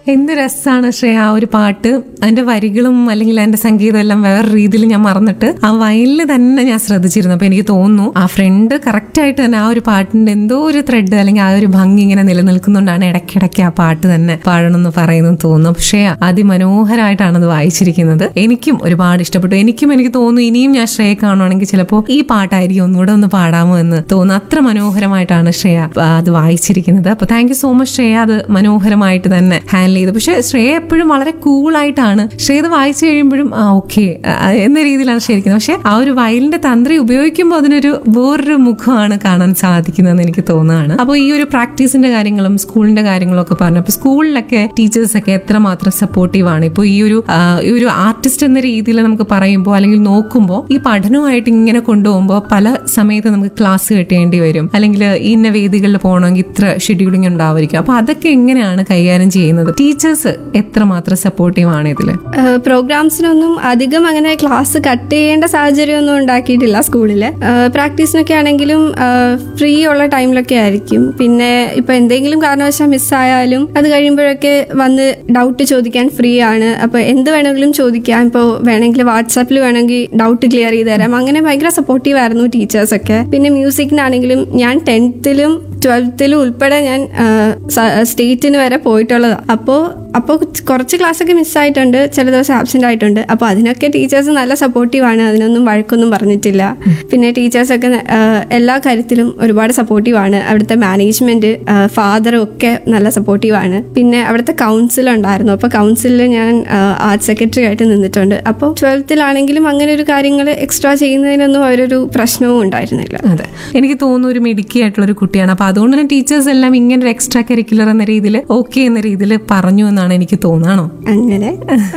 എന്ത് രസമാണ് ശ്രേയ ആ ഒരു പാട്ട് അതിന്റെ വരികളും അല്ലെങ്കിൽ അതിന്റെ സംഗീതം എല്ലാം വേറെ രീതിയിൽ ഞാൻ മറന്നിട്ട് ആ വയലിൽ തന്നെ ഞാൻ ശ്രദ്ധിച്ചിരുന്നു അപ്പൊ എനിക്ക് തോന്നുന്നു ആ ഫ്രണ്ട് കറക്റ്റ് ആയിട്ട് തന്നെ ആ ഒരു പാട്ടിന്റെ എന്തോ ഒരു ത്രെഡ് അല്ലെങ്കിൽ ആ ഒരു ഭംഗി ഇങ്ങനെ നിലനിൽക്കുന്നുണ്ടാണ് ഇടയ്ക്കിടയ്ക്ക് ആ പാട്ട് തന്നെ പാടണമെന്ന് പറയുന്നത് തോന്നുന്നു പക്ഷേ അതിമനോഹരമായിട്ടാണ് അത് വായിച്ചിരിക്കുന്നത് എനിക്കും ഒരുപാട് ഇഷ്ടപ്പെട്ടു എനിക്കും എനിക്ക് തോന്നുന്നു ഇനിയും ഞാൻ ശ്രേയ കാണുവാണെങ്കിൽ ചിലപ്പോൾ ഈ പാട്ടായിരിക്കും ഒന്നുകൂടെ ഒന്ന് പാടാമോ എന്ന് തോന്നുന്നു അത്ര മനോഹരമായിട്ടാണ് ശ്രേയ ആ, അത് വായിച്ചിരിക്കുന്നത് അപ്പൊ thank you so much Shreya അത് മനോഹരമായിട്ട് തന്നെ ഹാൻഡിൽ ചെയ്തു പക്ഷെ ശ്രേയ എപ്പോഴും വളരെ കൂളായിട്ടാണ് ശ്രേയ ഇത് വായിച്ചു കഴിയുമ്പോഴും ആ ഓക്കെ എന്ന രീതിയിലാണ് ശരിക്കുന്നത് പക്ഷെ ആ ഒരു വയലിന്റെ തന്ത്രി ഉപയോഗിക്കുമ്പോൾ അതിനൊരു വേറൊരു മുഖമാണ് കാണാൻ സാധിക്കുന്നതെന്ന് എനിക്ക് തോന്നുകയാണ് അപ്പോൾ ഈ ഒരു പ്രാക്ടീസിന്റെ കാര്യങ്ങളും സ്കൂളിന്റെ കാര്യങ്ങളും ഒക്കെ പറഞ്ഞു അപ്പൊ സ്കൂളിലൊക്കെ ടീച്ചേഴ്സ് ഒക്കെ എത്രമാത്രം സപ്പോർട്ടീവ് ആണ് ഇപ്പോൾ ഈ ഒരു ആ, ഈ ഒരു ആർട്ടിസ്റ്റ് എന്ന രീതിയിൽ നമുക്ക് പറയുമ്പോൾ അല്ലെങ്കിൽ നോക്കുമ്പോൾ ഈ പഠനവുമായിട്ട് ഇങ്ങനെ കൊണ്ടുപോകുമ്പോൾ പല സമയത്ത് നമുക്ക് ക്ലാസ് കെട്ടേണ്ടി വരും അല്ലെങ്കിൽ ഇന്ന വേദികളിൽ പോകണമെങ്കിൽ ഇത്ര ഷെഡ്യൂളിംഗ് ഉണ്ടാവുമായിരിക്കും അപ്പൊ അതൊക്കെ എങ്ങനെയാണ് കൈകാര്യം ചെയ്യുന്നത് ടീച്ചേഴ്സ് എത്രമാത്രം സപ്പോർട്ടീവ് ആണ് ഇതില് പ്രോഗ്രാംസിനൊന്നും അധികം അങ്ങനെ ക്ലാസ് കട്ട് ചെയ്യേണ്ട സാഹചര്യമൊന്നും ഉണ്ടാക്കിയിട്ടില്ല സ്കൂളിൽ പ്രാക്ടീസിനൊക്കെ ആണെങ്കിലും ഫ്രീ ഉള്ള ടൈമിലൊക്കെ ആയിരിക്കും പിന്നെ ഇപ്പൊ എന്തെങ്കിലും കാരണവശാൽ മിസ്സായാലും അത് കഴിയുമ്പോഴൊക്കെ വന്ന് ഡൗട്ട് ചോദിക്കാൻ ഫ്രീ ആണ് അപ്പൊ എന്ത് വേണമെങ്കിലും ചോദിക്കാം ഇപ്പോൾ വേണമെങ്കിൽ വാട്സാപ്പിൽ വേണമെങ്കിൽ ഡൗട്ട് ക്ലിയർ ചെയ്ത് തരാം അങ്ങനെ ഭയങ്കര സപ്പോർട്ടീവ് ആയിരുന്നു ടീച്ചേഴ്സൊക്കെ പിന്നെ മ്യൂസിക്കിനാണെങ്കിലും ഞാൻ ടെൻത്തിലും ട്വൽത്തിലും ഉൾപ്പെടെ ഞാൻ സ്റ്റേറ്റിന് വരെ പോയിട്ടുള്ളതാണ് അപ്പോൾ അപ്പോൾ കുറച്ച് ക്ലാസ്സൊക്കെ മിസ്സായിട്ടുണ്ട് ചില ദിവസം ആബ്സെന്റ് ആയിട്ടുണ്ട് അപ്പോൾ അതിനൊക്കെ ടീച്ചേഴ്സ് നല്ല സപ്പോർട്ടീവ് ആണ് അതിനൊന്നും വഴക്കൊന്നും പറഞ്ഞിട്ടില്ല പിന്നെ ടീച്ചേഴ്സൊക്കെ ആ, എല്ലാ കാര്യത്തിലും ഒരുപാട് സപ്പോർട്ടീവ് ആണ് അവിടുത്തെ മാനേജ്മെന്റ് ഫാദറും ഒക്കെ നല്ല സപ്പോർട്ടീവ് ആണ് പിന്നെ അവിടുത്തെ കൗൺസിൽ ഉണ്ടായിരുന്നു അപ്പോൾ കൗൺസിലിൽ ഞാൻ ആർട്ട് സെക്രട്ടറി ആയിട്ട് നിന്നിട്ടുണ്ട് അപ്പോൾ ട്വൽത്തിലാണെങ്കിലും അങ്ങനെ ഒരു കാര്യങ്ങൾ എക്സ്ട്രാ ചെയ്യുന്നതിനൊന്നും അവരൊരു പ്രശ്നവും ഉണ്ടായിരുന്നില്ല അതെ എനിക്ക് തോന്നുന്നു ഒരു മിടുക്കി ആയിട്ടുള്ള ഒരു കുട്ടിയാണ് അപ്പൊ അതുകൊണ്ട് തന്നെ ടീച്ചേഴ്സ് എല്ലാം ഇങ്ങനെ ഒരു എക്സ്ട്രാ കരിക്കുലർ എന്ന രീതിയിൽ ഓക്കെ എന്ന രീതിയിൽ പറഞ്ഞു എന്നാണ് എനിക്ക് തോന്നാണോ അങ്ങനെ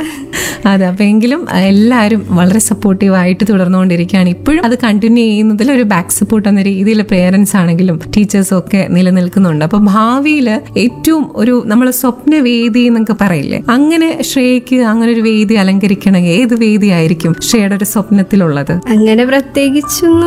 അതെ അപ്പൊ എങ്കിലും എല്ലാവരും വളരെ സപ്പോർട്ടീവ് ആയിട്ട് തുടർന്നുകൊണ്ടിരിക്കുകയാണ് ഇപ്പോഴും അത് കണ്ടിന്യൂ ചെയ്യുന്നതിൽ ഒരു ബാക്ക് സപ്പോർട്ട് എന്ന രീതിയിൽ പേരൻസ് ആണെങ്കിലും ടീച്ചേഴ്സും ഒക്കെ നിലനിൽക്കുന്നുണ്ട് അപ്പൊ ഭാവിയിൽ ഏറ്റവും ഒരു നമ്മൾ സ്വപ്നവേദി എന്നൊക്കെ പറയില്ലേ അങ്ങനെ ശ്രേയക്ക് അങ്ങനെ ഒരു വേദി അലങ്കരിക്കണമെങ്കിൽ ഏത് വേദിയായിരിക്കും ശ്രേയയുടെ ഒരു സ്വപ്നത്തിലുള്ളത് അങ്ങനെ പ്രത്യേകിച്ചൊന്നും